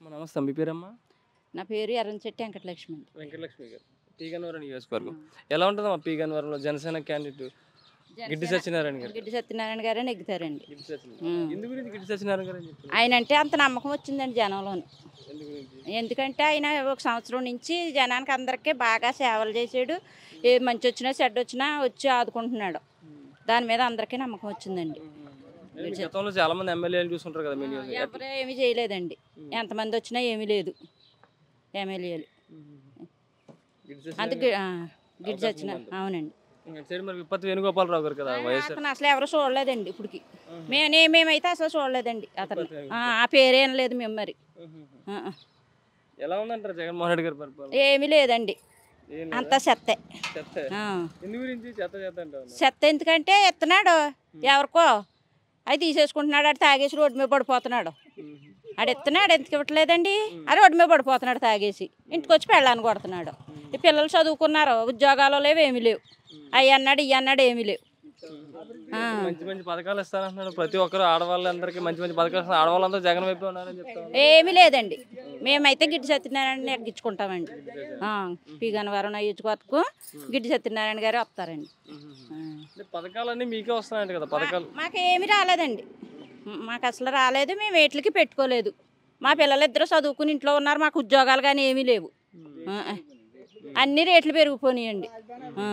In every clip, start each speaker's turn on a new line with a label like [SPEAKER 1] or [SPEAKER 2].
[SPEAKER 1] అమ్మ, నమస్తే మీ పేరమ్మా
[SPEAKER 2] నా పేరు ఎర్రంచెట్టి వెంకటలక్ష్మి అండి
[SPEAKER 1] వెంకటలక్ష్మి గారు పీగన్వరం నియోజకవర్గం ఎలా ఉంటుందమ్మా పీగన్వరంలో జనసేన క్యాండిడేట్ గిడ్డి సత్యనారాయణ గారు
[SPEAKER 2] గిడ్డి సత్యనారాయణ గారే నెగ్గుతారండి
[SPEAKER 1] గిడ్డి సత్యనారాయణ ఎందు గురించి గిడ్డి సత్యనారాయణ గారు అని చెప్తున్నారు
[SPEAKER 2] ఆయన అంటే అంత నమ్మకం వచ్చిందండి జనంలోని
[SPEAKER 1] ఎందు గురించి
[SPEAKER 2] ఎందుకంటే ఆయన ఒక సంవత్సరం నుంచి జనానికి అందరికీ బాగా సేవలు చేసాడు ఏ మంచి వచ్చినా చెడ్డ వచ్చినా వచ్చి ఆదుకుంటున్నాడు దాని మీద అందరికీ నమ్మకం వచ్చిందండి
[SPEAKER 1] ఏ, మీ గతంలో చాలా మంది ఎమ్మెల్యేలు చూసుంటారు కదా మీ నియోజకవర్గం
[SPEAKER 2] ఎవరు ఏమీ చేయలేదండి ఎంతమంది వచ్చినా ఏమీ లేదు ఎమ్మెల్యేలు
[SPEAKER 1] గిడ్డి
[SPEAKER 2] అందుకే
[SPEAKER 1] సత్యనారాయణ
[SPEAKER 2] ఆ, గిడ్డి సచ్చిన అవునండి
[SPEAKER 1] అటు సైడ్ మరి విపత్తు వేణుగోపాలరావు గారు కదా వైఎస్ఆర్
[SPEAKER 2] అతను అసలు ఎవరు చూడలేదండి ఇప్పటికి మేము మేమైతే అసలు చూడలేదండి అతను ఆ, ఆ పేరేం లేదు మేము మరి ఆ, ఆ.
[SPEAKER 1] ఎలా ఉందంటారు జగన్మోహన్ రెడ్డి గారి పరిపాలన
[SPEAKER 2] ఏమీ లేదండి
[SPEAKER 1] ఏం
[SPEAKER 2] అంతా చెత్తే
[SPEAKER 1] చెత్త
[SPEAKER 2] ఆ.
[SPEAKER 1] ఎందు గురించి చెత్త చెత్త అంటారు
[SPEAKER 2] చెత్త ఎందుకంటే ఎత్తున్నాడు ఎవరికో అది తీసేసుకుంటున్నాడు ఆడు తాగేసి రోడ్డు మీద పడిపోతున్నాడు ఆడు ఎత్తున్నాడు ఎందుకు ఇవ్వట్లేదండి ఆ రోడ్డు మీద పడిపోతున్నాడు తాగేసి ఇంటికి వచ్చి పెళ్ళాన్ని కొడుతున్నాడు ఈ పిల్లలు చదువుకున్నారు ఉద్యోగాలు లేవు ఏమీ లేవు అవి అన్నాడు ఇవి అన్నాడు ఏమీ లేవు ఆ.
[SPEAKER 1] మంచి మంచి పథకాలు ఇస్తానంటున్నాడు ప్రతి ఒక్కరు ఆడవాళ్ళందరికీ మంచి మంచి పథకాలు ఇస్తున్నారు ఆడవాళ్ళందరూ జగన్ వైపు ఉన్నారని చెప్తాను
[SPEAKER 2] ఏమీ లేదండి మేమైతే గిడ్డి సత్యనారాయణ ఎక్కించుకుంటామండి ఆ, పి గన్నవరం నియోజకవర్గకు గిడ్డి సత్యనారాయణ గారు వస్తారండి ఆ.
[SPEAKER 1] అంటే పథకాలన్నీ మీకే వస్తున్నాయంట కదా పథకాలు
[SPEAKER 2] మాకేమీ రాలేదండి మ- మాకు అసలు రాలేదు మేము వేట్లకి పెట్టుకోలేదు మా పిల్లలు ఇద్దరు చదువుకుని ఇంట్లో ఉన్నారు మాకు ఉద్యోగాలు కానీ ఏమీ లేవు ఆ, ఆ. అన్ని రేట్లు పెరిగిపోయినాయండి ఆ.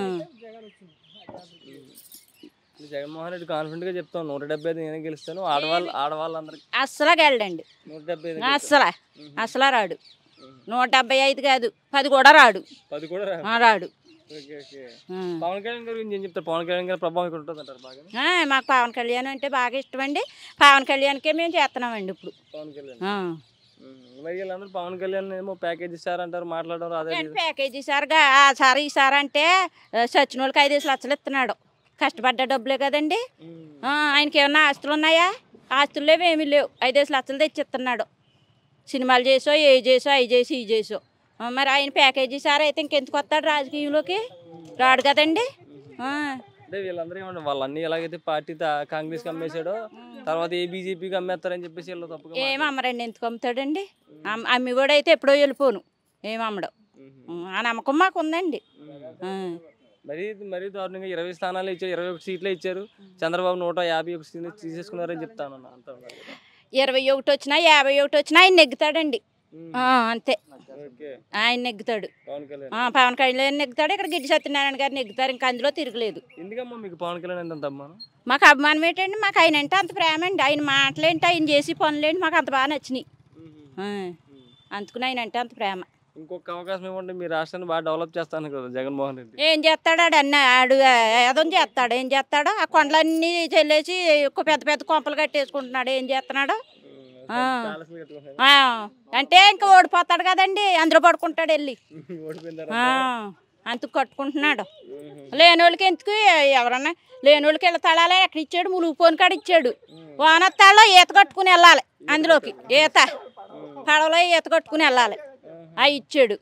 [SPEAKER 1] జగన్మోహన్ రెడ్డి కాన్ఫిడెంట్ గా చెప్తాను నూట డెబ్బై ఐదు నేనే గెలుస్తాను ఆడవాళ్ళు ఆడవాళ్ళందరికీ
[SPEAKER 2] అస్సలు గెలడండి
[SPEAKER 1] నూట డెబ్బై ఐదు
[SPEAKER 2] అస్సలు అసలు రాడు నూట డెబ్బై ఐదు కాదు పది కూడా రాడు
[SPEAKER 1] పది కూడా రా
[SPEAKER 2] ఆ, రాడు
[SPEAKER 1] ఓకే ఓకే
[SPEAKER 2] ఆ.
[SPEAKER 1] పవన్ కళ్యాణ్ గారి గురించి ఏం చెప్తారు పవన్ కళ్యాణ్ గారి ప్రభావం ఇక్కడ ఉంటుంది అంటారు బాగా
[SPEAKER 2] ఆ, మాకు పవన్ కళ్యాణ్ అంటే బాగా ఇష్టం అండి పవన్ కళ్యాణ్కే మేము చేస్తున్నామండి ఇప్పుడు
[SPEAKER 1] పవన్ కళ్యాణ్
[SPEAKER 2] ఆ.
[SPEAKER 1] ఉమ్. మరి వీళ్ళందరూ పవన్ కళ్యాణ్ ఏమో ప్యాకేజ్ ఇస్తారంటారు మాట్లాడరు అదే
[SPEAKER 2] ఏంటి ప్యాకేజీ సార్గా ఆ సార్ ఈ సార్ అంటే ఆ, చచ్చిన వాళ్ళకి ఐదేసి లక్షలు ఇస్తున్నాడు కష్టపడ్డ డబ్బులే కదండి
[SPEAKER 1] ఉమ్.
[SPEAKER 2] ఆ, ఆయనకి ఏమన్నా ఆస్తులు ఉన్నాయా ఆస్తులు లేవు ఏమీ లేవు ఐదేసి లక్షలు తెచ్చి ఇస్తున్నాడు సినిమాలు చేసో ఏ చేసో అవి చేసి ఇవి చేసో ఆ, మరి ఆయన ప్యాకేజీ సార్ అయితే ఇంకెందుకు వస్తాడు రాజకీయంలోకి రాడు కదండి ఆ,
[SPEAKER 1] అంటే వీళ్ళందరూ ఏమంటారు వాళ్ళన్నీ ఎలాగైతే పార్టీ తా- కాంగ్రెస్ కి అమ్మేశాడో తర్వాత ఏ బీజేపీకి అమ్మేస్తారని చెప్పేసి వీళ్ళు తప్పుగా
[SPEAKER 2] ఏం అమ్మరండి ఎందుకు అమ్ముతాడండి అమ్- అమ్మి కూడా అయితే ఎప్పుడో వెళ్ళిపోను ఏం అమ్మడు
[SPEAKER 1] ఉమ్.
[SPEAKER 2] ఆ నమ్మకం మాకు ఉందండి ఆ.
[SPEAKER 1] మరి మరీ దారుణంగా ఇరవై స్థానాలు ఇచ్చారు ఇరవై ఒకటి సీట్లే ఇచ్చారు చంద్రబాబు నూట యాభై ఒక సీట్లు తీసేసుకున్నారని చెప్తాను అంతా ఉన్నారు కదా.
[SPEAKER 2] ఇరవై ఒకటి వచ్చినా యాభై ఒకటి వచ్చినా ఆయన నెగ్గుతాడండి
[SPEAKER 1] ఉమ్.
[SPEAKER 2] ఆ, అంతే
[SPEAKER 1] ఓకే
[SPEAKER 2] ఆయన నెగ్గుతాడు
[SPEAKER 1] పవన్ కళ్యాణ్
[SPEAKER 2] ఆ, పవన్ కళ్యాణ్ నెగ్గుతాడు ఇక్కడ గిడ్డి సత్యనారాయణ గారు నెగ్గుతారు ఇంకా అందులో తిరగలేదు
[SPEAKER 1] ఎందుకమ్మా మీకు పవన్ కళ్యాణ్ ఎంత అమ్మాను
[SPEAKER 2] మాకు అభిమానం ఏంటండి మాకు ఆయన అంటే అంత ప్రేమ అండి ఆయన మాటలేంటి ఆయన చేసి పనులేంటి మాకు అంత బాగా నచ్చినాయి ఆ, అందుకుని ఆయన అంటే అంత ప్రేమ
[SPEAKER 1] ఇంకొక అవకాశం ఇవ్వండి మీ రాష్ట్రాన్ని బాగా డెవలప్ చేస్తాను కదా జగన్మోహన్ రెడ్డి
[SPEAKER 2] ఏం చేస్తాడు ఆడు అన్న ఆడు ఏదో చేస్తాడు ఏం చేస్తాడు ఆ కొండలన్నీ చెల్లేసి ఒక పెద్ద పెద్ద కొంపలు కట్టేసుకుంటున్నాడు ఏం చేస్తున్నాడు ఆ.
[SPEAKER 1] ప్యాలెస్లు కట్టుకున్నారు.
[SPEAKER 2] ఆ, అంటే ఇంకా ఓడిపోతాడు కదండి అందులో పడుకుంటాడు వెళ్ళి
[SPEAKER 1] ఓడిపోయిందారు
[SPEAKER 2] ఆ, అందుకు కట్టుకుంటున్నాడు లేనోళ్ళకి ఎందుకు ఎవరన్నా లేనోళ్ళకి వెళ్ళి తళాలే ఎక్కడ ఇచ్చాడు ములుగుపోని కాడ ఇచ్చాడు వానత్తాళ్ళలో ఈత కట్టుకుని వెళ్ళాలి అందులోకి ఈత పడవలో ఈత కట్టుకుని వెళ్ళాలి అవి ఇచ్చాడు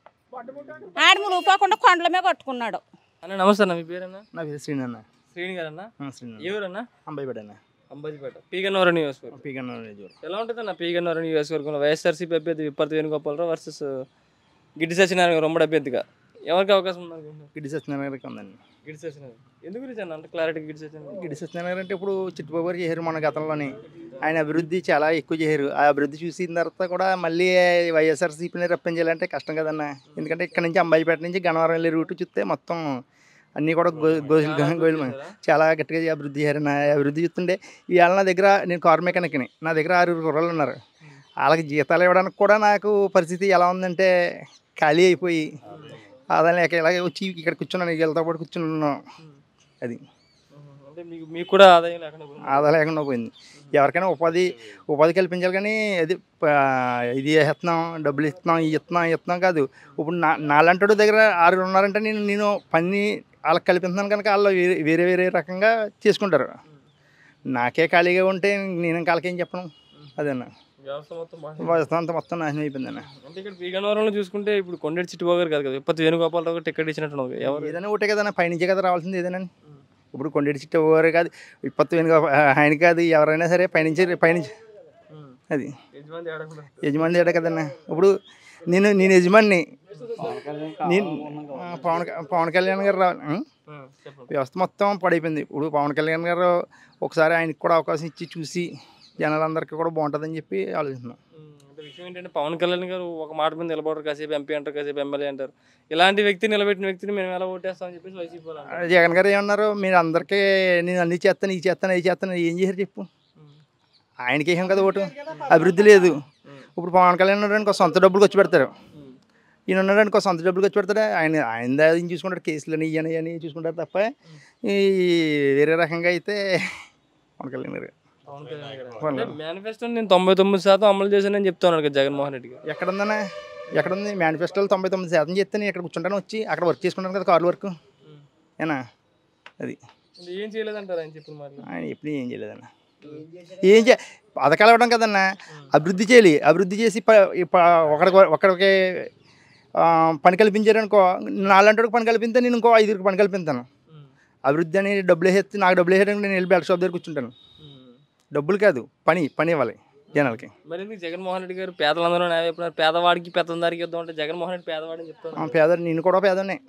[SPEAKER 2] ఆడు మునిగిపోకుండా కొండల మీద కట్టుకున్నాడు
[SPEAKER 1] అన్న నమస్తే అన్న మీ పేరన్నా
[SPEAKER 3] నా పేరు శ్రీనన్న
[SPEAKER 1] శ్రీని గారన్నా
[SPEAKER 3] శ్రీనన్న
[SPEAKER 1] ఎవరన్నా
[SPEAKER 3] అంబాయిపేట అన్న
[SPEAKER 1] అంబాజీపేట పీగన్నవరం నియోజకవర్గం
[SPEAKER 3] పీకన్న నియోజకవర్గం
[SPEAKER 1] ఎలా ఉంటుంది అన్న పీగన్నవరం నియోజకవర్గంలో వైఎస్ఆర్సీపీ అభ్యర్థి విప్పర్తి వేణుగోపాలరావు వర్సెస్ గిడ్డి సత్యనారాయణ రొమ్మడి అభ్యర్థిగా ఎవరికి అవకాశం ఉంది అనుకుంటున్నారు
[SPEAKER 3] గిడ్డి సత్యనారాయణ గారికి ఉందండి
[SPEAKER 1] గిడ్డి సత్యనారాయణ ఎందుకు గురించి అన్న అంత క్లారిటీ గిడ్డి సత్యనారాయణ
[SPEAKER 3] గిడ్డి సత్యనారాయణ గారు అంటే ఇప్పుడు చిట్టుబాబు గారు చేశారు మన గతంలోని ఆయన అభివృద్ధి చాలా ఎక్కువ చేశారు ఆ అభివృద్ధి చూసిన తర్వాత కూడా మళ్ళీ వైఎస్ఆర్సీపీని రప్పించాలంటే కష్టం కదన్న ఎందుకంటే ఇక్కడ నుంచి అంబాయిపేట నుంచి గన్నవరం వెళ్ళే రూట్ చూస్తే మొత్తం అన్నీ కూడా గో గోజులు గోజులు చాలా గట్టిగా అభివృద్ధి చేశారు నా అభివృద్ధి చూస్తుంటే ఇవాళ నా దగ్గర నేను కార్ మెకానిక్ని నా దగ్గర ఆరుగురు కుర్రలు ఉన్నారు వాళ్ళకి జీతాలు ఇవ్వడానికి కూడా నాకు పరిస్థితి ఎలా ఉందంటే ఖాళీ అయిపోయి ఆదాయం లేక ఇలాగే వచ్చి ఇక్కడ కూర్చున్నాను వీళ్ళతో పాటు కూర్చున్నాను అది
[SPEAKER 1] అంటే మీకు మీకు కూడా ఆదాయం లేకుండా పోయింది.
[SPEAKER 3] ఆదాయం లేకుండా పోయింది ఎవరికైనా ఉపాధి ఉపాధి కల్పించాలి కానీ అది ఆ, ఇది ఇస్తున్నాం డబ్బులు ఇస్తున్నాం ఇది ఇస్తున్నాం ఇది ఇస్తున్నాం కాదు ఇప్పుడు నా నాలంటోడు దగ్గర ఆరుగురు ఉన్నారంటే నేను నేను పని వాళ్ళకి కల్పిస్తున్నాను కనుక వాళ్ళు వేరే వేరే వేరే రకంగా చేసుకుంటారు నాకే ఖాళీగా ఉంటే నేను వాళ్ళకేం చెప్పను అదన్న
[SPEAKER 1] వ్యవస్థ మొత్తం బాగా
[SPEAKER 3] వ్యవస్థ అంతా మొత్తం నాశనం అయిపోయిందన్న
[SPEAKER 1] అంటే ఇక్కడ పీగన్నవరంలో చూసుకుంటే ఇప్పుడు కొండేటి చిట్టుబాబు గారు కాదు కదా విప్పత్తి వేణుగోపాలరావు గారు టికెట్ ఇచ్చినట్టు ఎవరు
[SPEAKER 3] ఏదైనా ఒకటే కదన్న పైనుంచే కదా రావాల్సింది ఏదైనా ఇప్పుడు కొండేటి చిట్టు ఎవరు కాదు విపత్తు వెనుక ఆయన కాదు ఎవరైనా సరే పైనుంచి పైనుంచి అది
[SPEAKER 1] యజమాని ఆడకుండా
[SPEAKER 3] యజమాని తేడా కదన్నా ఇప్పుడు నేను నేను యజమాని నేను ఆ, పవన్ క- పవన్ కళ్యాణ్ గారు రా ఉం?
[SPEAKER 1] చెప్పండి
[SPEAKER 3] వ్యవస్థ మొత్తం పడైపోయింది ఇప్పుడు పవన్ కళ్యాణ్ గారు ఒకసారి ఆయనకి కూడా అవకాశం ఇచ్చి చూసి జనాలందరికీ కూడా బాగుంటుందని చెప్పి ఆలోచిస్తున్నాం
[SPEAKER 1] ఉమ్, అంటే విషయం ఏంటంటే పవన్ కళ్యాణ్ గారు ఒక మాట మీద నిలబడరు కాసేపు ఎంపీ అంటారు కాసేపు ఎమ్మెల్యే అంటారు ఇలాంటి వ్యక్తి నిలబెట్టిన వ్యక్తిని మేము ఎలా ఓటేస్తామని చెప్పేసి వైసీపీ వాళ్ళు అంటారు.
[SPEAKER 3] ఆ, జగన్ గారు ఏమన్నారు మీరు అందరికీ నేను అన్ని చేస్తాను ఇది చేస్తాను ఇది చేస్తాను ఏం చేశారు చెప్పు
[SPEAKER 1] ఉమ్,
[SPEAKER 3] ఆయనకి ఏం కదా ఓటు అభివృద్ధి లేదు ఇప్పుడు పవన్ కళ్యాణ్ ఉన్నాడు సొంత డబ్బులు ఖర్చు పెడతారు
[SPEAKER 1] ఉమ్,
[SPEAKER 3] ఈయన ఉన్నాడు అనుకో సొంత డబ్బులు ఖర్చు పెడతాడు ఆయన ఆయన దాని చూసుకుంటాడు కేసులని ఇవని అని చూసుకుంటారు తప్ప ఈ వేరే రకంగా అయితే పవన్ కళ్యాణ్ గారు
[SPEAKER 1] పవన్ కళ్యాణ్ గారు
[SPEAKER 3] పవన్
[SPEAKER 1] అంటే మేనిఫెస్టో నేను తొంభై తొమ్మిది శాతం అమలు చేశానని చెప్తున్నాను కదా జగన్మోహన్ రెడ్డి గారు
[SPEAKER 3] ఎక్కడుందన్నా ఎక్కడుంది మేనిఫెస్టోలో తొంభై తొమ్మిది శాతం చేస్తే నేను ఇక్కడ కూర్చుంటాను వచ్చి అక్కడ వర్క్ చేసుకుంటాను కదా కార్ల వర్క్
[SPEAKER 1] ఉమ్.
[SPEAKER 3] ఏనా అది
[SPEAKER 1] అంటే ఏం చేయలేదంటారు ఆయన చెప్పిన మాట
[SPEAKER 3] ఆయన ఎప్పుడు ఏం చేయలేదన్న ఏం చే పథకాలు ఇవ్వడం కదన్నా అభివృద్ధి చేయాలి అభివృద్ధి చేసి ప- ఈ ప- ఒకడికి ఒకడికి ఆ, పని కల్పించారు అనుకో నాలంటి పని కల్పిస్తే నేను ఇంకో ఐదుగురికి పని కల్పిస్తాను అభివృద్ధి అని డబ్బులు వేస్తే నాకు డబ్బులు వేయడానికి నేను వెళ్ళి బెల్ట్ షాప్ దగ్గర కూర్చుంటాను డబ్బులు కాదు పని పని ఇవ్వాలి జనాలకి
[SPEAKER 1] మరి ఎందుకు జగన్మోహన్ రెడ్డి గారు పేదలందరూ న్యాయం చెప్పినారు పేదవాడికి పెత్తందారికి యుద్ధం అంటే జగన్మోహన్ రెడ్డి పేదవాడని చెప్తాను
[SPEAKER 3] ఆ, పేదడు నేను కూడా పేదనే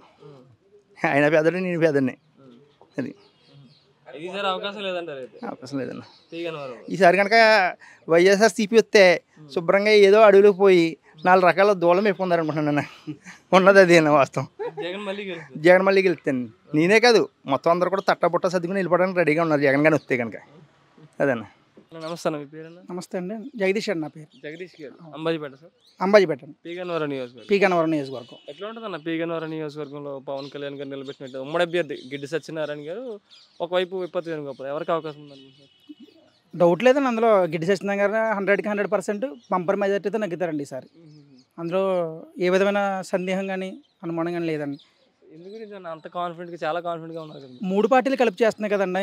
[SPEAKER 3] ఆయన పేదడు నేను పేదనే అది
[SPEAKER 1] ఇది సార్ అవకాశం లేదంటారు అయితే
[SPEAKER 3] అవకాశం లేదన్న
[SPEAKER 1] తీగని వారు
[SPEAKER 3] ఈసారి కనుక వైఎస్ఆర్ సిపి వస్తే శుభ్రంగా ఏదో అడవిలోకి పోయి నాలుగు రకాల దూలం వేపుకుందారు అనుకుంటున్నాను ఉన్నది అదే అన్న వాస్తవం
[SPEAKER 1] జగన్ మళ్ళీ గెలుస్తుంది
[SPEAKER 3] జగన్ మళ్ళీ గెలుస్తాను నేనే కాదు మొత్తం అందరూ కూడా తట్ట బుట్ట సర్దుకుని వెళ్ళిపోవడానికి రెడీగా ఉన్నారు జగన్ గాని వస్తే కనుక అదన్న
[SPEAKER 1] అన్న, నమస్తే అన్న మీ పేరన్నా
[SPEAKER 4] నమస్తే అండి జగదీష్ అండి నా పేరు
[SPEAKER 1] జగదీష్ గారు అంబాజీపేట సార్
[SPEAKER 4] అంబాజీపేట అండి
[SPEAKER 1] పీగన్వరం నియోజకవర్గం
[SPEAKER 4] పీ గన్నవరం నియోజకవర్గం
[SPEAKER 1] ఎట్లా ఉంటుంది అన్న పీగన్వరం నియోజకవర్గంలో పవన్ కళ్యాణ్ గారు నిలబెట్టినట్టు ఉమ్మడి అభ్యర్థి గిడ్డి సత్యనారాయణ గారు ఒకవైపు విపత్తు వేణుగోపాల్ ఎవరికి అవకాశం ఉందనుకుంటున్నారు
[SPEAKER 4] డౌట్ లేదండి అందులో గిడ్డి సత్యనారాయణ గారు హండ్రెడ్కి హండ్రెడ్ పర్సెంట్ బంపర్ మెజార్టీతో నెగ్గుతారండి ఈసారి అందులో ఏ విధమైన సందేహం కానీ అనుమానం కానీ లేదండి
[SPEAKER 1] ఎందుకు గురించి అన్న అంత కాన్ఫిడెంట్గా చాలా కాన్ఫిడెంట్గా ఉన్నారు కదా
[SPEAKER 4] మూడు పార్టీలు కలిపి చేస్తున్నాయి కదండి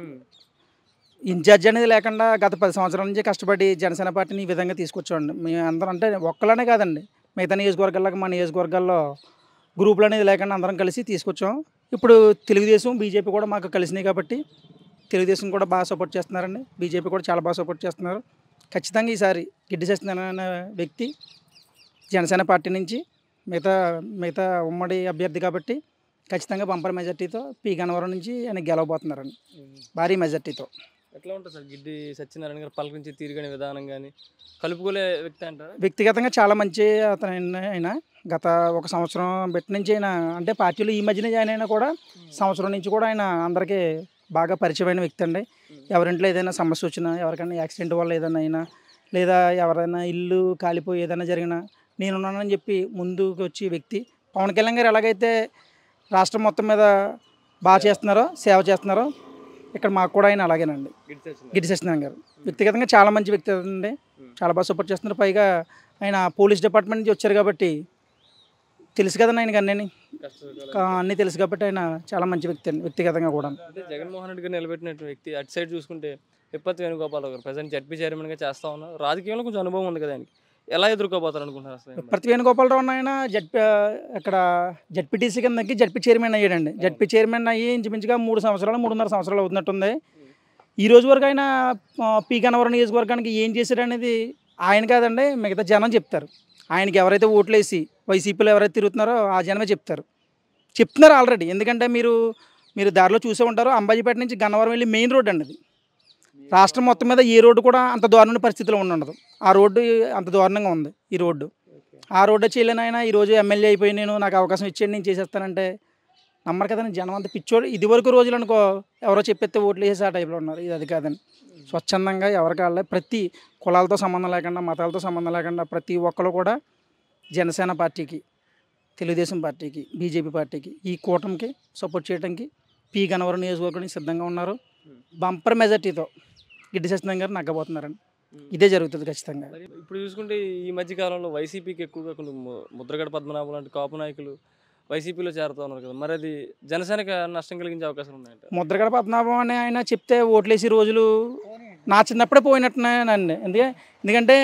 [SPEAKER 4] ఇన్ఛార్జ్ అనేది లేకుండా గత పది సంవత్సరాల నుంచి కష్టపడి జనసేన పార్టీని ఈ విధంగా తీసుకొచ్చామండి మేము అందరం అంటే ఒక్కలనే కాదండి మిగతా నియోజకవర్గాలకు మా నియోజకవర్గాల్లో గ్రూపులు అనేది లేకుండా అందరం కలిసి తీసుకొచ్చాం ఇప్పుడు తెలుగుదేశం బీజేపీ కూడా మాకు కలిసినాయి కాబట్టి తెలుగుదేశం కూడా బాగా సపోర్ట్ చేస్తున్నారండి బీజేపీ కూడా చాలా బాగా సపోర్ట్ చేస్తున్నారు ఖచ్చితంగా ఈసారి గిడ్డి సత్యనారాయణ అనే వ్యక్తి జనసేన పార్టీ నుంచి మిగతా మిగతా ఉమ్మడి అభ్యర్థి కాబట్టి ఖచ్చితంగా బంపర్ మెజార్టీతో పీ గన్నవరం నుంచి ఆయన గెలవబోతున్నారండి భారీ మెజార్టీతో
[SPEAKER 1] ఎట్లా ఉంటుంది సార్ గిడ్డి సత్యనారాయణ గారు పలకరించి తీరుగని విధానం కానీ కలుపుకోలే వ్యక్తి అంటారా
[SPEAKER 4] వ్యక్తిగతంగా చాలా మంచి అతను ఆయన- ఆయన గత ఒక సంవత్సరం బట్టి నుంచి ఆయన అంటే పార్టీలో ఈ మధ్యన జాయిన్ అయినా కూడా సంవత్సరం నుంచి కూడా ఆయన అందరికీ బాగా పరిచయమైన వ్యక్తి అండి ఎవరింట్లో ఏదైనా సమస్య వచ్చినా ఎవరికైనా యాక్సిడెంట్ వల్ల ఏదైనా అయినా లేదా ఎవరైనా ఇల్లు కాలిపోయి ఏదైనా జరిగినా నేనున్నానని చెప్పి ముందుకు వచ్చి వ్యక్తి పవన్ కళ్యాణ్ గారు ఎలాగైతే రాష్ట్రం మొత్తం మీద బాగా చేస్తున్నారో సేవ చేస్తున్నారో ఇక్కడ మాకు కూడా ఆయన అలాగేనండి
[SPEAKER 1] గిడ్డి సత్యనారాయణ
[SPEAKER 4] గిరి సత్యనారాయణ గారు వ్యక్తిగతంగా చాలా మంచి వ్యక్తి అండి చాలా బాగా సపోర్ట్ చేస్తున్నారు పైగా ఆయన పోలీస్ డిపార్ట్మెంట్ నుంచి వచ్చారు కాబట్టి తెలుసు కదండి ఆయనకి అన్నీ
[SPEAKER 1] కష్టసుఖాలు.
[SPEAKER 4] అన్నీ తెలుసు కాబట్టి ఆయన చాలా మంచి వ్యక్తి అండి వ్యక్తిగతంగా కూడా
[SPEAKER 1] అంటే జగన్మోహన్ రెడ్డి గారు నిలబెట్టిన వ్యక్తి అటు సైడ్ చూసుకుంటే విపత్తు వేణుగోపాల్ గారు ప్రజెంట్ జడ్పీ చైర్మన్గా చేస్తా ఉన్నారు రాజకీయంలో కొంచెం అనుభవం ఉంది కదా ఆయనకి ఎలా ఎదుర్కోబోతారు అనుకుంటున్నారు అసలు ఆయన?
[SPEAKER 4] ప్రతి వేణుగోపాలరావు అన్న ఆయన జడ్పీ అక్కడ జడ్పీటీసీ కిందకి జడ్పీ చైర్మన్ అయ్యాడండి జడ్పీ చైర్మన్ అయ్యి ఇంచుమించుగా మూడు సంవత్సరాలు మూడున్నర సంవత్సరాలు అవుతున్నట్టుంది ఈ రోజు వరకు ఆయన ఆ, పీ గన్నవరం నియోజకవర్గానికి ఏం చేశాడనేది ఆయన కాదండి మిగతా జనం చెప్తారు ఆయనకి ఎవరైతే ఓట్లేసి వైసీపీలో ఎవరైతే తిరుగుతున్నారో ఆ జనమే చెప్తారు చెప్తున్నారు ఆల్రెడీ ఎందుకంటే మీరు మీరు దారిలో చూసే ఉంటారు అంబాజీపేట నుంచి గన్నవరం వెళ్ళి మెయిన్ రోడ్ అండి అది రాష్ట్రం మొత్తం మీద ఏ రోడ్డు కూడా అంత దారుణ పరిస్థితిలో ఉండదు ఆ రోడ్డు అంత దారుణంగా ఉంది ఈ రోడ్డు ఆ రోడ్డు చేయలేని ఆయన ఈరోజు ఎమ్మెల్యే అయిపోయి నేను నాకు అవకాశం ఇచ్చేయండి నేను చేసేస్తానంటే నమ్మరు కదండి జనం అంత పిచ్చోడు ఇది వరకు రోజులు అనుకో ఎవరో చెప్పేస్తే ఓట్లు వేసి ఆ టైప్లో ఉన్నారు ఇది అది కాదండి స్వచ్ఛందంగా ఎవరికి వాళ్ళే ప్రతి కులాలతో సంబంధం లేకుండా మతాలతో సంబంధం లేకుండా ప్రతి ఒక్కరు కూడా జనసేన పార్టీకి తెలుగుదేశం పార్టీకి బీజేపీ పార్టీకి ఈ కూటమికి సపోర్ట్ చేయడానికి పి గన్నవరం నియోజకవర్గానికి సిద్ధంగా ఉన్నారు బంపర్ మెజార్టీతో గిడ్డి సత్యనారాయణ గారు నగ్గబోతున్నారండి ఇదే జరుగుతుంది ఖచ్చితంగా
[SPEAKER 1] మరి ఇప్పుడు చూసుకుంటే ఈ మధ్య కాలంలో వైసీపీకి ఎక్కువగా కొన్ని ము- ముద్రగడ పద్మనాభం లాంటి కాపు నాయకులు వైసీపీలో చేరుతా ఉన్నారు కదా మరి అది జనసేనకి నష్టం కలిగించే అవకాశం ఉన్నాయంట
[SPEAKER 4] ముద్రగడ పద్మనాభం అని ఆయన చెప్తే ఓట్లేసి రోజులు నా చిన్నప్పుడే పోయినట్టున్నానండి ఎందుకే ఎందుకంటే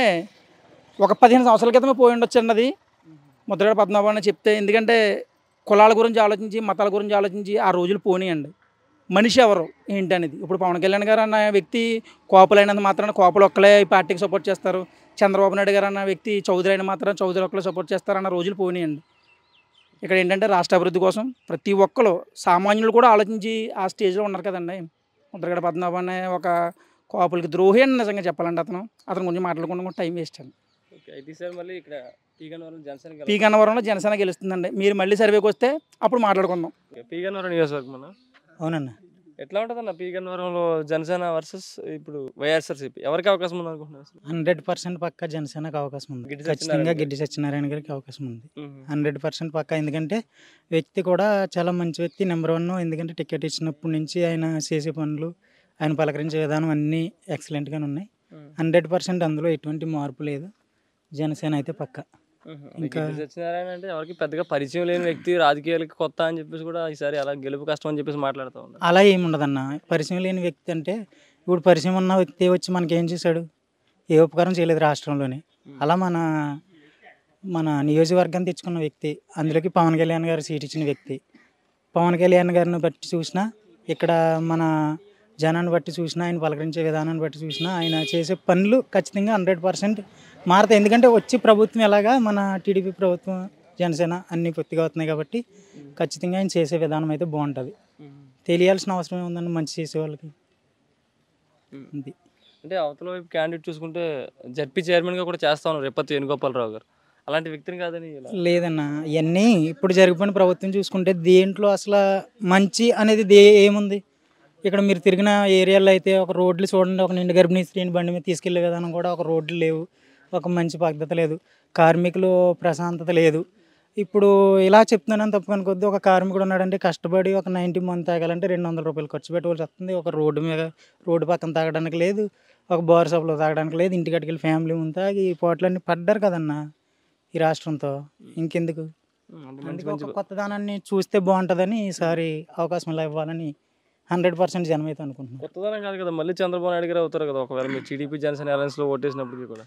[SPEAKER 4] ఒక పదిహేను సంవత్సరాల క్రితమే పోయి ఉండొచ్చు అన్నది ముద్రగడ పద్మనాభం అని చెప్తే ఎందుకంటే కులాల గురించి ఆలోచించి మతాల గురించి ఆలోచించి ఆ రోజులు పోనీయండి మనిషి ఎవరు ఏంటి అనేది ఇప్పుడు పవన్ కళ్యాణ్ గారు అన్న వ్యక్తి కోపలైనంత మాత్రాన కోపలు ఒక్కలే ఈ పార్టీకి సపోర్ట్ చేస్తారు చంద్రబాబు నాయుడు గారు అన్న వ్యక్తి చౌదరి అయిన మాత్రం చౌదరి ఒక్కలే సపోర్ట్ చేస్తారన్న రోజులు పోనీయండి ఇక్కడ ఏంటంటే రాష్ట్ర అభివృద్ధి కోసం ప్రతి ఒక్కరు సామాన్యులు కూడా ఆలోచించి ఆ స్టేజ్లో ఉన్నారు కదండి ముద్రగడ పద్మనాభం అనే ఒక కోపలకి ద్రోహి అని నిజంగా చెప్పాలంటే అతను అతను కొంచెం మాట్లాడుకుంటూ కూడా టైం వేస్ట్ అండి
[SPEAKER 1] ఓకే అయితే ఈసారి మళ్ళీ ఇక్కడ పీగన్నవరం జనసేన
[SPEAKER 4] పీ గన్నవరంలో జనసేన గెలుస్తుందండి మీరు మళ్ళీ సర్వేకి వస్తే అప్పుడు మాట్లాడుకుందాం
[SPEAKER 1] పీగన్నవరం నియోజకవర్గం అన్న
[SPEAKER 4] అవునన్న
[SPEAKER 1] ఎట్లా ఉంటుందన్న పీగన్నవరంలో జనసేన వర్సెస్ ఇప్పుడు వైఎస్ఆర్సీపీ ఎవరికి అవకాశం ఉంది అనుకుంటున్నారు అసలు?
[SPEAKER 5] హండ్రెడ్ పర్సెంట్ పక్క జనసేనకు అవకాశం ఉంది
[SPEAKER 1] గిడ్డి
[SPEAKER 5] ఖచ్చితంగా
[SPEAKER 1] సత్యనారాయణ
[SPEAKER 5] గిడ్డి సత్యనారాయణ గారికి అవకాశం ఉంది
[SPEAKER 1] మ్మ్.
[SPEAKER 5] హండ్రెడ్ పర్సెంట్ పక్క ఎందుకంటే వ్యక్తి కూడా చాలా మంచి వ్యక్తి నెంబర్ వన్ ఎందుకంటే టికెట్ ఇచ్చినప్పటి నుంచి ఆయన చేసే పనులు ఆయన పలకరించే విధానం అన్నీ ఎక్సలెంట్గానే ఉన్నాయి
[SPEAKER 1] మ్మ్.
[SPEAKER 5] హండ్రెడ్ పర్సెంట్ అందులో ఎటువంటి మార్పు లేదు జనసేన అయితే పక్క
[SPEAKER 1] మ్మ్.
[SPEAKER 5] ఇంకా-
[SPEAKER 1] గిడ్డి సత్యనారాయణ అంటే ఎవరికి పెద్దగా పరిచయం లేని వ్యక్తి రాజకీయాలకి కొత్త అని చెప్పేసి కూడా ఈసారి అలా గెలుపు కష్టం అని చెప్పేసి మాట్లాడుతూ ఉన్నారు
[SPEAKER 5] అలా ఏమి ఉండదన్న పరిచయం లేని వ్యక్తి అంటే ఇప్పుడు పరిచయం ఉన్న వ్యక్తి వచ్చి మనకి ఏం చేశాడు ఏ ఉపకారం చేయలేదు రాష్ట్రంలోని అలా మన మన నియోజకవర్గం తెచ్చుకున్న వ్యక్తి అందులోకి పవన్ కళ్యాణ్ గారు సీట్ ఇచ్చిన వ్యక్తి పవన్ కళ్యాణ్ గారిని బట్టి చూసినా ఇక్కడ మన జనాన్ని బట్టి చూసినా ఆయన పలకరించే విధానాన్ని బట్టి చూసినా ఆయన చేసే పనులు ఖచ్చితంగా హండ్రెడ్ పర్సెంట్ మారుతాయి ఎందుకంటే వచ్చి ప్రభుత్వం ఎలాగా మన టీడీపీ ప్రభుత్వం జనసేన అన్ని పొత్తిగా అవుతున్నాయి కాబట్టి ఖచ్చితంగా ఆయన చేసే విధానం అయితే బాగుంటుంది తెలియాల్సిన అవసరం ఏముందండి మంచి చేసే వాళ్ళకి ఇది
[SPEAKER 1] అంటే అవతల వైపు క్యాండిడేట్ చూసుకుంటే జడ్పీ చైర్మన్గా కూడా చేస్తా ఉన్నారు రేపతి వేణుగోపాలరావు గారు అలాంటి వ్యక్తిని కాదని ఇలా
[SPEAKER 5] లేదన్న ఇవన్నీ ఇప్పుడు జరిగిపోయిన ప్రభుత్వం చూసుకుంటే దేంట్లో అసలు మంచి అనేది దే ఏముంది ఇక్కడ మీరు తిరిగిన ఏరియాలో అయితే ఒక రోడ్లు చూడండి ఒక నిండు గర్భిణీ స్త్రీని బండి మీద తీసుకెళ్లే విధానం కూడా ఒక రోడ్లు లేవు ఒక మంచి పద్ధతి లేదు కార్మికులు ప్రశాంతత లేదు ఇప్పుడు ఇలా చెప్తున్నానని తప్పుకొని కొద్ది ఒక కార్మికుడు ఉన్నాడంటే కష్టపడి ఒక నైంటీ మంత్ తాగాలంటే రెండు వందల రూపాయలు ఖర్చు పెట్టుకోవాల్సి వస్తుంది ఒక రోడ్డు మీద రోడ్డు పక్కన తాగడానికి లేదు ఒక బార్ షాప్లో తాగడానికి లేదు ఇంటికి వెళ్ళి ఫ్యామిలీ ముందు తాగి ఈ పోట్లన్నీ పడ్డారు కదన్నా ఈ రాష్ట్రంతో ఇంకెందుకు
[SPEAKER 1] ఉమ్, అంటే మంచి
[SPEAKER 5] అందుకే
[SPEAKER 1] మంచి
[SPEAKER 5] ఒక కొత్తదనాన్ని చూస్తే బాగుంటుందని ఈసారి అవకాశం ఇలా ఇవ్వాలని హండ్రెడ్ పర్సెంట్ జనం అయితే అనుకుంటున్నాను
[SPEAKER 1] కొత్తదనం కాదు కదా మళ్ళీ చంద్రబాబు నాయుడు గారు అవుతారు కదా ఒకవేళ మీరు టీడీపీ జనసేన అలయన్స్లో ఓటేసినప్పటికీ కూడా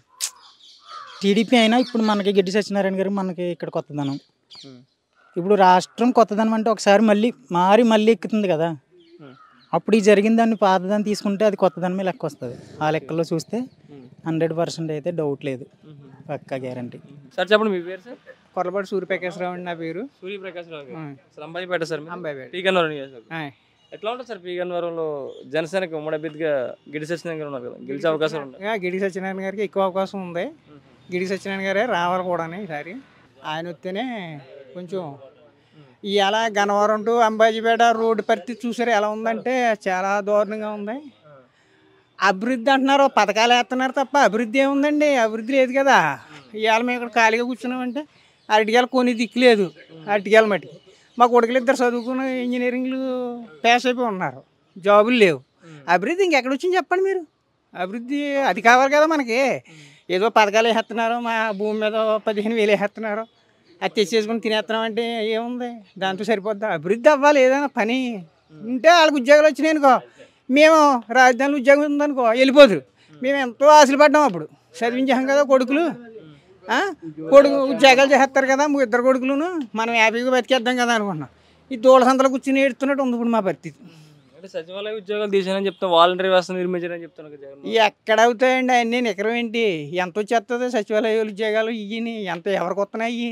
[SPEAKER 5] టీడీపీ అయినా ఇప్పుడు మనకి గడ్డి సత్యనారాయణ గారు మనకి ఇక్కడ కొత్తదనం
[SPEAKER 1] ఉమ్.
[SPEAKER 5] ఇప్పుడు రాష్ట్రం కొత్తదనం అంటే ఒకసారి మళ్ళీ మారి మళ్ళీ ఎక్కుతుంది కదా
[SPEAKER 1] ఉమ్.
[SPEAKER 5] అప్పుడు ఈ జరిగిన దాన్ని పాతదాన్ని తీసుకుంటే అది కొత్తదనమే లెక్క వస్తుంది ఆ లెక్కలో చూస్తే
[SPEAKER 1] ఉమ్.
[SPEAKER 5] హండ్రెడ్ పర్సెంట్ అయితే డౌట్ లేదు
[SPEAKER 1] ఉమ్.
[SPEAKER 5] పక్కా గ్యారంటీ
[SPEAKER 1] సార్ చెప్పండి మీ పేరు సార్
[SPEAKER 6] కొరపాటి సూర్యప్రకాశరావు అండి నా పేరు
[SPEAKER 1] సూర్యప్రకాష్ రావు గారు
[SPEAKER 6] ఆ.
[SPEAKER 1] అసలు అంబాజీపేట సార్ మీరు?
[SPEAKER 6] అంబాయిపేట
[SPEAKER 1] పీగన్నవరం నియోజకవర్గం
[SPEAKER 6] ఆయ్.
[SPEAKER 1] ఎట్లా ఉంటుంది సార్ పీగన్నవరంలో జనసేనకి ఉమ్మడి అభ్యర్థిగా గిడి సత్యనారాయణ గారు ఉన్నారు కదా గెలిచే అవకాశం ఉన్నాయి
[SPEAKER 6] ఆ, గిడి సత్యనారాయణ గారికి ఎక్కువ అవకాశం ఉంది గిడి సత్యనారాయణ గారే రావాలి కూడా ఈసారి ఆయన వస్తేనే కొంచెం ఇవాళ గన్నవరం టు అంబాజీపేట రోడ్డు పరిస్థితి చూసారు ఎలా ఉందంటే చాలా దారుణంగా ఉంది అభివృద్ధి అంటున్నారు పథకాలు వేస్తున్నారు తప్ప అభివృద్ధి ఏముందండి అభివృద్ధి లేదు కదా ఇవాళ మేము ఇక్కడ ఖాళీగా కూర్చున్నామంటే అరటికాయలు కొని దిక్కు లేదు అరటికాయలు మట్టి మా కొడుకులు ఇద్దరు చదువుకుని ఇంజనీరింగ్లు పాస్ అయిపోయి ఉన్నారు జాబులు లేవు అభివృద్ధి ఇంకెక్కడ వచ్చింది చెప్పండి మీరు అభివృద్ధి అది కావాలి కదా మనకి ఏదో పథకాలు వేస్తున్నారు మా భూమి మీద పదిహేను వేలు వేస్తున్నారు అది తెచ్చేసుకుని తినేస్తున్నాం అంటే ఏముంది దాంతో సరిపోద్దా అభివృద్ధి అవ్వాలి ఏదైనా పని ఉంటే వాళ్ళకి ఉద్యోగాలు వచ్చినాయి అనుకో మేము రాజధానిలో ఉద్యోగం ఉందనుకో వెళ్ళిపోదురు మేము ఎంతో ఆశలు పడ్డాం అప్పుడు చదివించాం కదా కొడుకులు ఆ? కొడుకు ఉద్యోగాలు చేస్తారు కదా మా ఇద్దరు కొడుకులును మనం హ్యాపీగా బతికేద్దాం కదా అనుకున్నాం ఈ దూడ సంతలో కూర్చుని ఏడుతున్నట్టు ఉంది ఇప్పుడు మా పరిస్థితి
[SPEAKER 1] అంటే సచివాలయ ఉద్యోగాలు తీసానని చెప్తాను వాలంటరీ వ్యవస్థ నిర్మించారని చెప్తాను కదా జగన్
[SPEAKER 6] ఎక్కడ అవుతాయండి అన్నీ నికరం ఏంటి ఎంత వచ్చేస్తుంది సచివాలయ ఉద్యోగాలు ఇయ్యని ఎంత ఎవరికి వస్తున్నాయి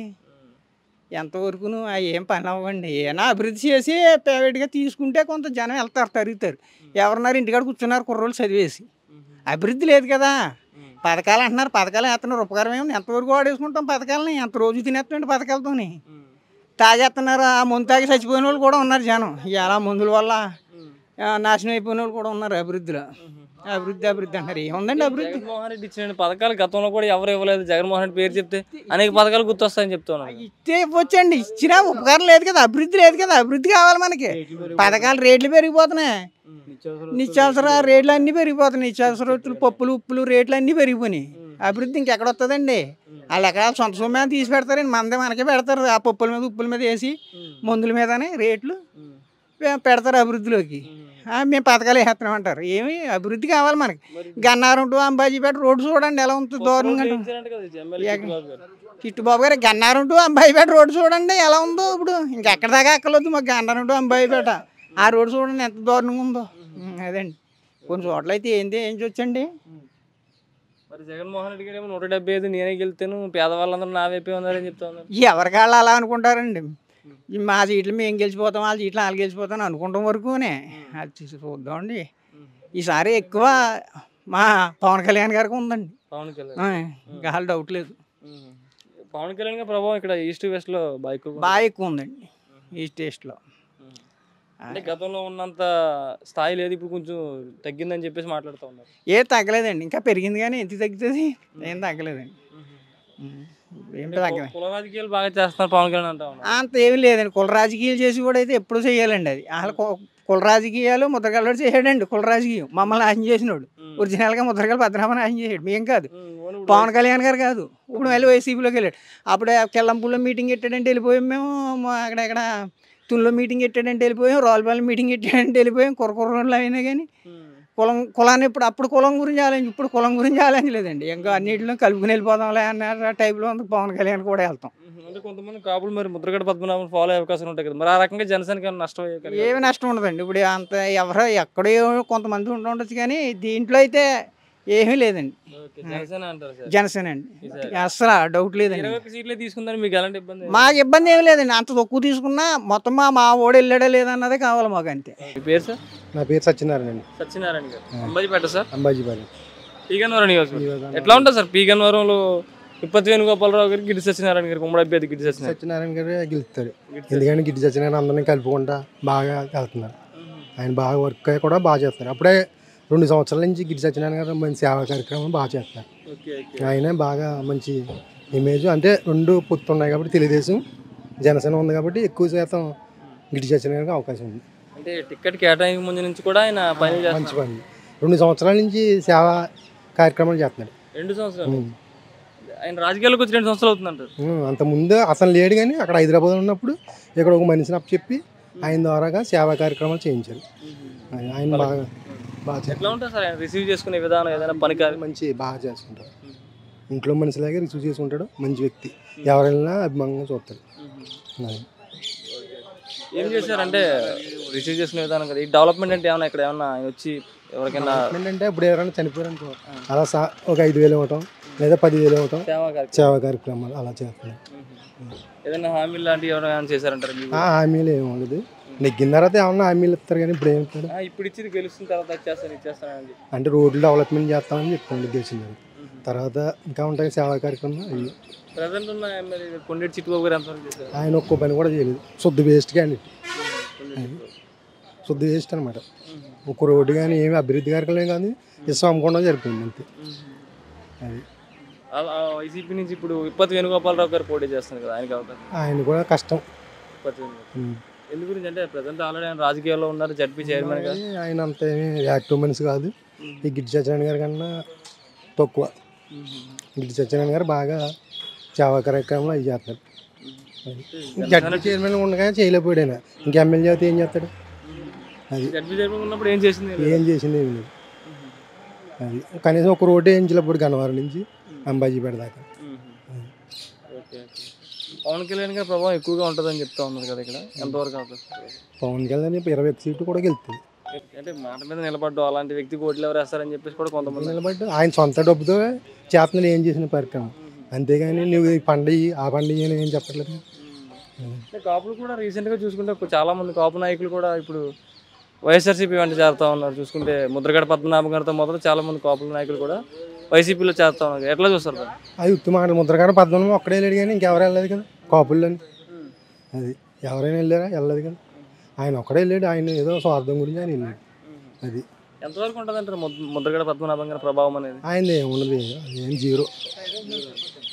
[SPEAKER 6] ఎంతవరకును అవి ఏం పని అవ్వండి ఏమైనా అభివృద్ధి చేసి ప్రైవేట్గా తీసుకుంటే కొంత జనం వెళ్తారు తరుగుతారు ఎవరున్నారు ఇంటికాడ కూర్చున్నారు కుర్రోళ్ళు చదివేసి అభివృద్ధి లేదు కదా పథకాలు అంటున్నారు పథకాలు వేస్తున్నారు ఉపకారం ఏమి ఎంతవరకు వాడేసుకుంటాం పథకాలని ఎంత రోజు తినేస్తుంటే పథకాలతోని తాగేస్తున్నారు ఆ ముందు తాగి చచ్చిపోయిన వాళ్ళు కూడా ఉన్నారు జనం ఇలా మందుల వల్ల ఆ, నాశనం అయిపోయిన వాళ్ళు కూడా ఉన్నారు అభివృద్ధిలో అభివృద్ధి అభివృద్ధి అంటారు ఏముందండి అభివృద్ధి
[SPEAKER 1] జగన్మోహన్ రెడ్డి ఇచ్చిన పథకాలు గతంలో కూడా ఎవరు ఇవ్వలేదు జగన్మోహన్ రెడ్డి పేరు చెప్తే అనేక పథకాలు గుర్తొస్తాయని చెప్తున్నాను
[SPEAKER 6] ఇస్తే ఇవ్వచ్చండి ఇచ్చినా ఉపకారం లేదు కదా అభివృద్ధి లేదు కదా అభివృద్ధి కావాలి మనకి పథకాలు రేట్లు పెరిగిపోతున్నాయి నిత్యావసర రేట్లు అన్నీ పెరిగిపోతున్నాయి నిత్యావసర వస్తువులు పప్పులు ఉప్పులు రేట్లు అన్నీ పెరిగిపోయినాయి అభివృద్ధి ఇంకెక్కడ వస్తుందండి వాళ్ళు ఎక్కడ సొంత సొమ్మే తీసి పెడతారండి మనదే మనకే పెడతారు ఆ పప్పుల మీద ఉప్పుల మీద వేసి మందుల మీదనే రేట్లు పె- పెడతారు అభివృద్ధిలోకి ఆ, మేము పథకాలు వేస్తున్నాం అంటారు ఏమి అభివృద్ధి కావాలి మనకి గన్నారం టు అంబాజీపేట రోడ్డు చూడండి ఎలా ఉంటుంది దూరంగా ఉంటుంది. చిట్టుబాబు గారు గన్నారం టు అంబాయిపేట రోడ్డు చూడండి ఎలా ఉందో ఇప్పుడు ఇంకెక్కడ దాకా ఎక్కలేదు మాకు గన్నారం టు అంబాయిపేట ఆ రోడ్డు చూడండి ఎంత దారుణంగా ఉందో ఉమ్, అదండి కొన్ని చోట్ల అయితే ఏంది ఏం చూచండి
[SPEAKER 1] మరి జగన్మోహన్ రెడ్డి గారు ఏమో నూట డెబ్బై ఐదు నేనే గెలుతాను పేదవాళ్ళందరూ నా వైపే ఉన్నారని చెప్తా ఉన్నారు
[SPEAKER 6] ఎవరికి వాళ్ళు అలా అనుకుంటారండి ఈ మా సీట్లు మేము గెలిచిపోతాం వాళ్ళ సీట్లు వాళ్ళు గెలిచిపోతాం అనుకుంటాం వరకునే అది చూసి చూద్దామండి ఈసారి ఎక్కువ మా పవన్ కళ్యాణ్ గారికి ఉందండి
[SPEAKER 1] పవన్ కళ్యాణ్
[SPEAKER 6] ఆ, ఇంకా వాళ్ళు డౌట్ లేదు
[SPEAKER 1] ఉమ్. పవన్ కళ్యాణ్ గారి ప్రభావం ఇక్కడ ఈస్ట్ వెస్ట్ లో బాగా ఎక్కువ
[SPEAKER 6] బాగా ఎక్కువ ఉందండి ఈ టేస్ట్లో
[SPEAKER 1] అంటే గతంలో ఉన్నంత స్థాయి లేదు ఇప్పుడు కొంచెం తగ్గిందని చెప్పేసి మాట్లాడుతూ ఉన్నారు
[SPEAKER 6] ఏ తగ్గలేదండి ఇంకా పెరిగింది కానీ ఎంత తగ్గుతుంది ఏం తగ్గలేదండి ఉమ్, ఏం తగ్గలేదు
[SPEAKER 1] కుల రాజకీయాలు బాగా చేస్తున్నారు పవన్ కళ్యాణ్ అంటా ఉన్నారు
[SPEAKER 6] అంత ఏమీ లేదండి కుల రాజకీయాలు చేసి కూడా అయితే ఎప్పుడు చేయాలండి అది అసలు కు- కుల రాజకీయాలు ముద్రగల్లోడు చేసాడండి కుల రాజకీయం మమ్మల్ని నాశనం చేసినోడు ఒరిజినల్గా ముద్రగల పద్మనాభ నాశనం చేసాడు మేం కాదు
[SPEAKER 1] ఉమ్, ఓన్ ఇప్పుడు
[SPEAKER 6] పవన్ కళ్యాణ్ గారు కాదు ఇప్పుడు మళ్ళీ వైసీపీలోకి వెళ్ళాడు అప్పుడే కెల్లంపూల్లో మీటింగ్ పెట్టాడంటే వెళ్ళిపోయాం మేము మా అక్కడ ఎక్కడ తుల్లో మీటింగ్ పెట్టాడంటే వెళ్ళిపోయాం రావులపల్లి మీటింగ్ పెట్టాడంటే వెళ్ళిపోయాం కురకుర్రలు అయినా కానీ
[SPEAKER 1] ఉమ్.
[SPEAKER 6] కులం కులాన్ని ఇప్పుడు అప్పుడు కులం గురించి ఆలోచించి ఇప్పుడు కులం గురించి ఆలోచించలేదండి ఇంకా అన్నింటిలో కలుపుకుని వెళ్ళిపోదాంలే అన్న టైప్లో ఉంది పవన్ కళ్యాణ్ కూడా వెళ్తాం
[SPEAKER 1] ఉమ్, అంటే కొంతమంది కాపులు మరి ముద్రగడ పద్మనాభం ఫాలో అయ్యే అవకాశం ఉంటాయి కదా మరి ఆ రకంగా జనసేనకి ఏమైనా నష్టం అయ్యే కలిగే-
[SPEAKER 6] ఏమి నష్టం ఉండదండి ఇప్పుడు అంత ఎవరో ఎక్కడో కొంతమంది ఉంటూ ఉండొచ్చు కానీ దీంట్లో అయితే ఏమీ లేదండి
[SPEAKER 1] ఓకే, జనసేన అంటారు సార్
[SPEAKER 6] జనసేన అండి అసలు డౌట్ లేదండి
[SPEAKER 1] ఇరవై ఒక్క సీట్లే తీసుకుందని మీకు ఎలాంటి ఇబ్బంది
[SPEAKER 6] మాకు ఇబ్బంది ఏమి లేదండి అంత తక్కువ తీసుకున్నా మొత్తం మా మా ఓడి వెళ్ళాడా లేదన్నదే కావాలి మాకు అంతే
[SPEAKER 1] మీ పేరు సార్
[SPEAKER 7] నా పేరు సత్యనారాయణ అండి
[SPEAKER 1] సత్యనారాయణ గారు అంబాజీపేట సార్
[SPEAKER 7] అంబాజీపాలెం
[SPEAKER 1] పీగన్వరం నియోజకవర్గం ఎట్లా ఉంటుంది సార్ పీగన్వరంలో ఇప్పటి వేణుగోపాలరావు గారికి గిడి సత్యనారాయణ గారికి ఉమ్మడి అభ్యర్థి గిడి సత్యనారాయణ
[SPEAKER 7] సత్యనారాయణ గారే గెలుస్తారు ఎందుకంటే గిడ్డి సత్యనారాయణ అందరినీ కలుపుకుంటా బాగా వెళ్తున్నారు ఆయన బాగా వర్క్ కూడా బాగా చేస్తారు అప్పుడే రెండు సంవత్సరాల నుంచి గిడ్డి సత్యనారాయణ గారు మంచి సేవా కార్యక్రమం బాగా చేస్తారు
[SPEAKER 1] ఓకే ఓకే
[SPEAKER 7] ఆయన బాగా మంచి ఇమేజ్ అంటే రెండు పొత్తు ఉన్నాయి కాబట్టి తెలుగుదేశం జనసేన ఉంది కాబట్టి ఎక్కువ శాతం గిడ్డి సత్యనారాయణకి అవకాశం ఉంది
[SPEAKER 1] అంటే టికెట్ కేటాయింపు ముందు నుంచి కూడా ఆయన పని
[SPEAKER 7] మంచి
[SPEAKER 1] చేస్తున్నారు
[SPEAKER 7] పని రెండు సంవత్సరాల నుంచి సేవా కార్యక్రమాలు చేస్తున్నాడు
[SPEAKER 1] రెండు సంవత్సరాలు
[SPEAKER 7] ఉమ్.
[SPEAKER 1] ఆయన రాజకీయాలకు వచ్చి రెండు సంవత్సరాలు అవుతుందంటారు
[SPEAKER 7] ఉమ్, అంత ముందు అతను లేడు కానీ అక్కడ హైదరాబాద్ ఉన్నప్పుడు ఇక్కడ ఒక మనిషిని చెప్పి ఆయన ద్వారాగా సేవా కార్యక్రమాలు చేయించారు ఆయన- ఆయన బాగా బాగా చేస్తారు.
[SPEAKER 1] ఎట్లా ఉంటుంది సార్ ఆయన రిసీవ్ చేసుకునే విధానం ఏదైనా పని కార్య
[SPEAKER 7] మంచి బాగా చేసుకుంటారు ఇంట్లో మనిషిలాగే రిసీవ్ చేసుకుంటాడు మంచి వ్యక్తి ఎవరైనా అభిమానంగా చూస్తాడు అది.
[SPEAKER 1] ఏం చేశారంటే రిసీవ్ చేసుకునే విధానం కదా ఈ డెవలప్మెంట్ అంటే ఏమన్నా ఇక్కడ ఏమన్నా ఆయన వచ్చి ఎవరికైనా
[SPEAKER 7] ఏంటంటే ఇప్పుడు ఎవరైనా చనిపోయారు అనుకో అలా సా ఒక ఐదు వేలు ఇవ్వటం లేదా పది వేలు ఇవ్వటం
[SPEAKER 1] సేవా కార్యక్రమం
[SPEAKER 7] సేవా కార్యక్రమాలు అలా చేస్తున్నాడు
[SPEAKER 1] ఏదైనా హామీలు లాంటివి ఎవరైనా చేశారంటారు మీకు
[SPEAKER 7] ఆ హామీలు ఏమి ఉండదు నెగ్గిన తర్వాత ఏమన్నా హామీలు ఇస్తారు కానీ ఇప్పుడు ఏం ఇస్తారు
[SPEAKER 1] ఆ, ఇప్పుడు ఇచ్చింది గెలుస్తున్న తర్వాత ఇచ్చేస్తాను ఇచ్చేస్తానని చెప్పి
[SPEAKER 7] అంటే రోడ్లు డెవలప్మెంట్ చేస్తామని చెప్తాను గెలిచింది తర్వాత ఇంకా ఉంటాయి సేవా కార్యక్రమం అవి
[SPEAKER 1] ప్రజెంట్ ఉన్న ఎమ్మెల్యే కొండేటి చిట్టుబాబు గారు ఎంతవరకు చేశారు
[SPEAKER 7] ఆయన ఒక్క పని కూడా చేయలేదు శుద్ధ వేస్ట్ కానీ శుద్ధ వేస్ట్ అనమాట ఒక్క రోడ్డు కానీ ఏమి అభివృద్ధి కార్యక్రమం కానీ ఇష్టం అమ్ముకోవడం జరిపోయింది అంతే అది
[SPEAKER 1] ఆ- ఆ వైసీపీ నుంచి ఇప్పుడు ఇప్పటి వేణుగోపాలరావు గారు పోటీ చేస్తున్నారు కదా ఆయనకి అవకాశం
[SPEAKER 7] ఆయన కూడా కష్టం
[SPEAKER 1] ఇప్పటి వేణుగోపాల్
[SPEAKER 7] ఉమ్.
[SPEAKER 1] ఎందు గురించి అంటే ప్రజెంట్ ఆల్రెడీ ఆయన రాజకీయాల్లో ఉన్నారు జడ్పీ చైర్మన్ గా
[SPEAKER 7] కానీ ఆయన అంత ఏమీ యాక్టివ్ మనిషి కాదు ఈ గిడ్డి సత్యనారాయణ గారి కన్నా తక్కువ గిడ్డి సత్యనారాయణ గారు బాగా సేవా కార్యక్రమాలు అవి చేస్తారు జడ్పీ చైర్మన్ ఉండగా చేయలేకపోయాడు ఆయన ఇంకా ఎమ్మెల్యే అయితే ఏం చేస్తాడు అది
[SPEAKER 1] జడ్పీ చైర్మన్ ఉన్నప్పుడు ఏం చేసింది
[SPEAKER 7] ఏం చేసింది ఏమి లేదు అది కనీసం ఒక రోడ్డు వేయించలేప్పుడు గన్నవరం నుంచి అంబాజీపేట దాకా
[SPEAKER 1] ఓకే ఓకే పవన్ కళ్యాణ్ గారి ప్రభావం ఎక్కువగా ఉంటుందని చెప్తా ఉన్నారు కదా ఇక్కడ ఎంతవరకు అవకాశం
[SPEAKER 7] పవన్ కళ్యాణ్ ఇప్పుడు ఇరవై ఒక్క సీట్లు కూడా గెలుస్తుంది
[SPEAKER 1] అంటే మాట మీద నిలబడ్డం అలాంటి వ్యక్తి ఓట్లు ఎవరు వేస్తారని చెప్పేసి కూడా కొంతమంది
[SPEAKER 7] నిలబడి ఆయన సొంత డబ్బుతో చేతనని ఏం చేసిన కార్యక్రమం అంతేగాని నువ్వు ఈ పండుగ ఆ పండుగ అని ఏం చెప్పట్లేదు
[SPEAKER 1] అంటే కాపులు కూడా రీసెంట్గా చూసుకుంటే ఇప్పుడు చాలా మంది కాపు నాయకులు కూడా ఇప్పుడు వైఎస్ఆర్సీపీ వెంట చేరుతా ఉన్నారు చూసుకుంటే ముద్రగడ పద్మనాభం గారితో మొదలు చాలా మంది కాపుల నాయకులు కూడా వైసీపీలో చేరుతా ఉన్నారు ఎట్లా చూస్తారు దాన్ని?
[SPEAKER 7] అది ఉత్తమ మాట ముద్రగాడ పద్మనాభం ఒక్కడే వెళ్ళాడు కానీ ఇంకెవరు వెళ్ళలేదు కదా కాపుల్లోని అది ఎవరైనా వెళ్ళారా వెళ్ళలేదు కదా ఆయన ఒక్కడే వెళ్ళాడు ఆయన ఏదో స్వార్థం గురించి ఆయన వెళ్ళాడు అది
[SPEAKER 1] ఎంతవరకు ఉంటుంది అంటారు ముద్రగడ పద్మనాభం గారి ప్రభావం అనేది
[SPEAKER 7] ఆయన ఏమున్నది ఏం జీరో